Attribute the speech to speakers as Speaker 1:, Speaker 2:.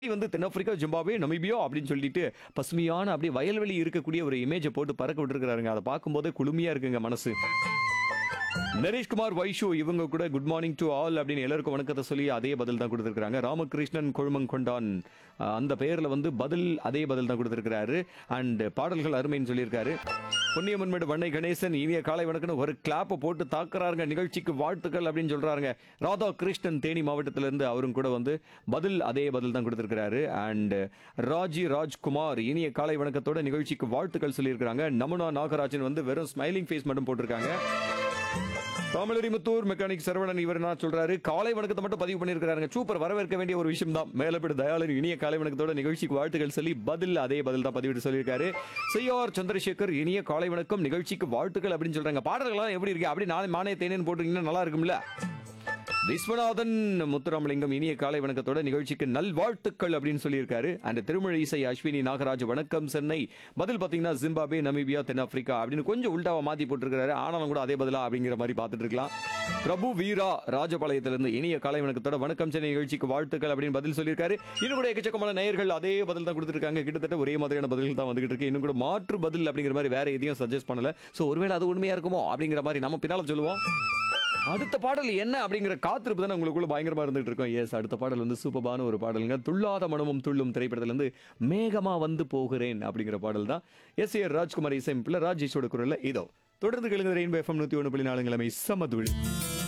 Speaker 1: வந்து தென்னாப்பிரிக்கா ஜிம்பாவே நமீபியா அப்படின்னு சொல்லிட்டு பசுமையான அப்படியே வயல்வெளி இருக்கக்கூடிய ஒரு இமேஜை போட்டு பறக்க விட்டுருக்காருங்க அதை பார்க்கும்போதே குளுமையா இருக்குங்க மனசு நரேஷ்குமார் வைஷு இவங்க கூட குட் மார்னிங் டு ஆல் அப்படின்னு எல்லாருக்கும் வணக்கத்தை சொல்லி அதே பதில் தான் கொடுத்துருக்காங்க ராமகிருஷ்ணன் கொழுமங்கொண்டான் அஹ், அந்த பெயர்ல வந்து பதில் அதே பதில் தான் கொடுத்துருக்காரு அண்ட் பாடல்கள் அருமைன்னு சொல்லியிருக்காரு பொன்னியம்மன்மேடு வண்ணை கணேசன் இனிய காலை வணக்கம் ஒரு கிளாப்பை போட்டு தாக்குறாருங்க நிகழ்ச்சிக்கு வாழ்த்துக்கள் அப்படின்னு சொல்றாருங்க ராதா கிருஷ்ணன் தேனி மாவட்டத்திலிருந்து அவரும் கூட வந்து பதில் அதே பதில் தான் கொடுத்துருக்காரு அண்ட் ராஜி ராஜ்குமார் இனிய காலை வணக்கத்தோட நிகழ்ச்சிக்கு வாழ்த்துக்கள் சொல்லியிருக்காங்க நமுனா நாகராஜன் வந்து வெறும் ஸ்மைலிங் ஃபேஸ் மட்டும் போட்டிருக்காங்க தாமலரிமுத்தூர் மெக்கானிக் சரவணன் இவர் என்ன சொல்றாரு காலை வணக்கத்தை மட்டும் பதிவு பண்ணியிருக்காருங்க சூப்பர் வரவேற்க வேண்டிய ஒரு விஷயம் தான் மேலப்படி தயாளன் இனிய காலை வணக்கத்தோட நிகழ்ச்சிக்கு வாழ்த்துக்கள் சொல்லி பதில் அதே பதில் தான் பதிவிட்டு சொல்லியிருக்காரு செய்யார் சந்திரசேகர் இனிய காலை வணக்கம் நிகழ்ச்சிக்கு வாழ்த்துக்கள் அப்படின்னு சொல்றாங்க பாடல்கள்லாம் எப்படி இருக்கு அப்படி நாளை மானே தேனேன்னு போட்டிருக்கீங்கன்னா நல்லா இருக்கும்ல விஸ்வநாதன் முத்துராமலிங்கம் இனிய காலை வணக்கத்தோட நிகழ்ச்சிக்கு நல்வாழ்த்துக்கள் அப்படின்னு சொல்லியிருக்காரு அண்ட் திருமழ இசை அஸ்வினி நாகராஜ் வணக்கம் சென்னை பதில் பார்த்தீங்கன்னா ஜிம்பாபே நமீபியா தென்னாப்பிரிக்கா அப்படின்னு கொஞ்சம் உல்டாவா மாத்தி போட்டிருக்காரு ஆனாலும் கூட அதே பதிலா அப்படிங்கிற மாதிரி பார்த்துட்டு இருக்கலாம் பிரபு வீரா ராஜபாளையத்திலிருந்து இனிய காலை வணக்கத்தோட வணக்கம் சென்னை நிகழ்ச்சிக்கு வாழ்த்துக்கள் அப்படின்னு பதில் சொல்லியிருக்காரு இன்னும் கூட எக்கச்சக்கமான நேயர்கள் அதே பதில் தான் கொடுத்துருக்காங்க கிட்டத்தட்ட ஒரே மாதிரியான பதில்கள் தான் வந்துகிட்டு இருக்கு இன்னும் கூட மாற்று பதில் அப்படிங்கிற மாதிரி வேற எதையும் சஜஸ்ட் பண்ணல சோ ஒருவேளை அது உண்மையா இருக்குமோ அப்படிங்கிற மாதிரி நம்ம பின்னால சொல்லுவோம் அடுத்த பாடல் என்ன அப்படிங்கிற காத்திருப்பு தானே உங்களுக்குள்ள பயங்கரமா இருந்துட்டு இருக்கோம் எஸ் அடுத்த பாடல் வந்து சூப்பரான ஒரு பாடலுங்க துள்ளாத மனமும் துள்ளும் திரைப்படத்துல இருந்து மேகமா வந்து போகிறேன் அப்படிங்கிற பாடல் தான் எஸ் ஏ ராஜ்குமார் இசையமைப்பில் ராஜேஷோட குரல்ல இதோ தொடர்ந்து கேளுங்க ரெயின்போ எஃப்எம் நூத்தி ஒன்று புள்ளி நாலு கிழமை சமதுளி